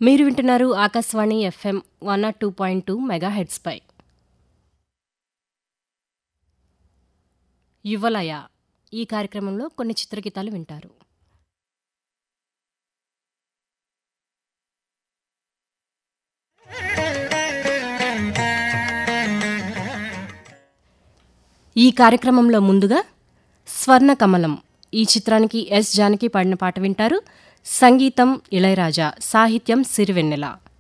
మీరు వింటున్నారు Akashvani FM one naught two point two mega హెడ్స్పై యువలయ ఈ కార్యక్రమంలో కొన్ని చిత్రగీతాలు వింటారు ఈ కార్యక్రమంలో ముందుగా స్వర్ణ కమలం ఈ చిత్రానికి ఎస్ జానకి పాడిన పాట వింటారు సంగీతం ఇళయరాజా సాహిత్యం సిరివెన్నెల